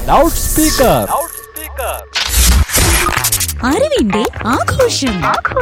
loud speaker അറിവിന്റെ ആഘോഷം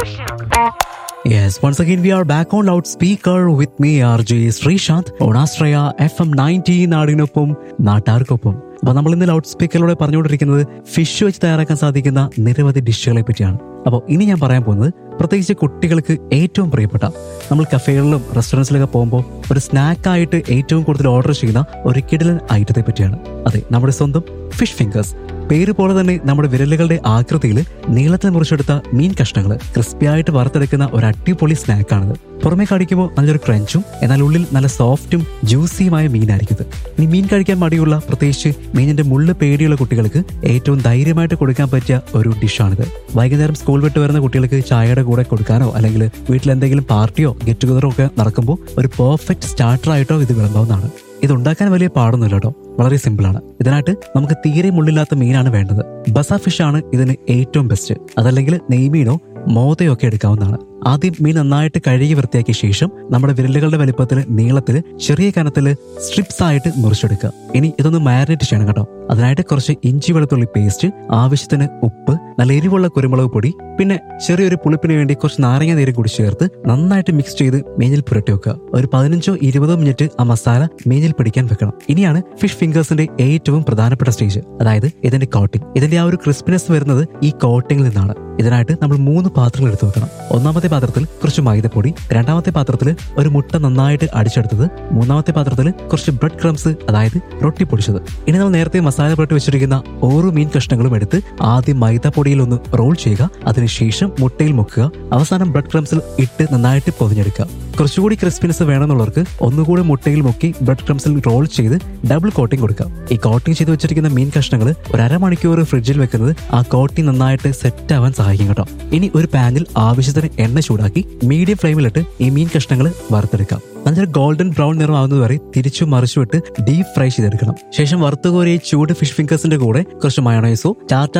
Yes, once again we are back on loudspeaker with me RJ Sreesanth on Astraya FM 90 നാടിനൊപ്പം നാട്ടാർക്കൊപ്പം അപ്പൊ നമ്മൾ ഇന്ന് ലൗഡ് സ്പീക്കറിലൂടെ പറഞ്ഞുകൊണ്ടിരിക്കുന്നത് ഫിഷ് വെച്ച് തയ്യാറാക്കാൻ സാധിക്കുന്ന നിരവധി ഡിഷുകളെ പറ്റിയാണ് അപ്പോൾ ഇനി ഞാൻ പറയാൻ പോകുന്നത് പ്രത്യേകിച്ച് കുട്ടികൾക്ക് ഏറ്റവും പ്രിയപ്പെട്ട നമ്മൾ കഫേകളിലും റെസ്റ്റോറൻറ്റ്സിലൊക്കെ പോകുമ്പോൾ ഒരു സ്നാക്കായിട്ട് ഏറ്റവും കൂടുതൽ ഓർഡർ ചെയ്യുന്ന ഒരു കിടിലൻ ഐറ്റത്തെ പറ്റിയാണ് അതെ നമ്മുടെ സ്വന്തം ഫിഷ് ഫിംഗേഴ്സ് പേര് പോലെ തന്നെ നമ്മുടെ വിരലുകളുടെ ആകൃതിയിൽ നീളത്തിൽ മുറിച്ചെടുത്ത മീൻ കഷ്ണങ്ങൾ ക്രിസ്പിയായിട്ട് വറുത്തെടുക്കുന്ന ഒരു അടിപൊളി സ്നാക്കാണിത് പുറമെ കടിക്കുമ്പോൾ നല്ലൊരു ക്രഞ്ചും എന്നാൽ ഉള്ളിൽ നല്ല സോഫ്റ്റും ജ്യൂസിയുമായ മീനായിരിക്കും ഇത് ഇനി മീൻ കഴിക്കാൻ മടിയുള്ള പ്രത്യേകിച്ച് മീനിന്റെ മുള്ള് പേടിയുള്ള കുട്ടികൾക്ക് ഏറ്റവും ധൈര്യമായിട്ട് കൊടുക്കാൻ പറ്റിയ ഒരു ഡിഷാണിത് വൈകുന്നേരം സ്കൂൾ വിട്ട് വരുന്ന കുട്ടികൾക്ക് ചായയുടെ കൂടെ കൊടുക്കാനോ അല്ലെങ്കിൽ വീട്ടിൽ എന്തെങ്കിലും പാർട്ടിയോ ഗെറ്റ് ടുഗതറോ ഒക്കെ നടക്കുമ്പോൾ ഒരു പെർഫെക്റ്റ് സ്റ്റാർട്ടർ ആയിട്ടോ ഇത് വിളമ്പാവുന്നതാണ് ഇത് ഉണ്ടാക്കാൻ വലിയ പാടൊന്നുമില്ല കേട്ടോ വളരെ സിമ്പിൾ ആണ് ഇതിനായിട്ട് നമുക്ക് തീരെ മുള്ളില്ലാത്ത മീനാണ് വേണ്ടത് ബസ ഫിഷ് ആണ് ഇതിന് ഏറ്റവും ബെസ്റ്റ് അതല്ലെങ്കിൽ നെയ്മീനോ മോതയോ ഒക്കെ എടുക്കാവുന്നതാണ് ആദ്യം മീൻ നന്നായിട്ട് കഴുകി വൃത്തിയാക്കിയ ശേഷം നമ്മുടെ വിരലുകളുടെ വലിപ്പത്തിൽ നീളത്തിൽ ചെറിയ കനത്തിൽ സ്ട്രിപ്സ് ആയിട്ട് മുറിച്ചെടുക്കുക ഇനി ഇതൊന്ന് മാരിനേറ്റ് ചെയ്യണം കേട്ടോ അതിനായിട്ട് കുറച്ച് ഇഞ്ചി വെളുത്തുള്ളി പേസ്റ്റ് ആവശ്യത്തിന് ഉപ്പ് നല്ല എരിവുള്ള കുരുമുളക് പൊടി പിന്നെ ചെറിയൊരു പുളിപ്പിന് വേണ്ടി കുറച്ച് നാരങ്ങ നീരും കൂടി ചേർത്ത് നന്നായിട്ട് മിക്സ് ചെയ്ത് മീനിൽ പുരട്ടി വെക്കുക ഒരു പതിനഞ്ചോ ഇരുപതോ മിനിറ്റ് ആ മസാല മീനിൽ പിടിക്കാൻ വെക്കണം ഇനിയാണ് ഫിഷ് ഫിംഗേഴ്സിന്റെ ഏറ്റവും പ്രധാനപ്പെട്ട സ്റ്റേജ് അതായത് ഇതിന്റെ കോട്ടിംഗ് ഇതിന്റെ ആ ഒരു ക്രിസ്പിനെസ് വരുന്നത് ഈ കോട്ടിംഗിൽ നിന്നാണ് ഇതിനായിട്ട് നമ്മൾ മൂന്ന് പാത്രങ്ങൾ എടുത്തു വെക്കണം ഒന്നാമത്തെ പാത്രത്തിൽ കുറച്ച് മൈദപ്പൊടി രണ്ടാമത്തെ പാത്രത്തിൽ ഒരു മുട്ട നന്നായിട്ട് അടിച്ചെടുത്തത് മൂന്നാമത്തെ പാത്രത്തിൽ കുറച്ച് ബ്രെഡ് ക്രംസ് അതായത് റൊട്ടി പൊടിച്ചത് ഇനി നമ്മൾ നേരത്തെ മസാല പുരട്ടി വെച്ചിരിക്കുന്ന ഓരോ മീൻ കഷ്ണങ്ങളും എടുത്ത് ആദ്യം മൈദപ്പൊടിയിൽ ഒന്ന് റോൾ ചെയ്യുക അതിനുശേഷം മുട്ടയിൽ മുക്കുക അവസാനം ബ്രെഡ് ക്രംസിൽ ഇട്ട് നന്നായിട്ട് പൊതിഞ്ഞെടുക്കുക കുറച്ചുകൂടി ക്രിസ്പിനെസ് വേണമെന്നുള്ളവർക്ക് ഒന്നുകൂടി മുട്ടയിൽ മുക്കി ബ്രെഡ് ക്രംസിൽ റോൾ ചെയ്ത് ഡബിൾ കോട്ടിംഗ് കൊടുക്കാം ഈ കോട്ടിംഗ് ചെയ്ത് വെച്ചിരിക്കുന്ന മീൻ കഷ്ണങ്ങൾ ഒരു അരമണിക്കൂർ ഫ്രിഡ്ജിൽ വെക്കുന്നത് ആ കോട്ടിംഗ് നന്നായിട്ട് സെറ്റ് ആവാൻ സഹായിക്കും കേട്ടോ ഇനി ഒരു പാനിൽ ആവശ്യത്തിന് എണ്ണ ചൂടാക്കി മീഡിയം ഫ്ലെയിമിലിട്ട് ഈ മീൻ കഷ്ണങ്ങൾ വറുത്തെടുക്കാം നല്ലൊരു ഗോൾഡൻ ബ്രൗൺ നിറം ആവുന്നത് വരെ തിരിച്ചു മറിച്ചുവിട്ട് ഡീപ് ഫ്രൈ ചെയ്തെടുക്കണം ശേഷം വറുത്തുകോരിയ ചൂട് ഫിഷ് ഫിംഗേഴ്സിന്റെ കൂടെ കുറച്ച് മയോണൈസോ ടാറ്റ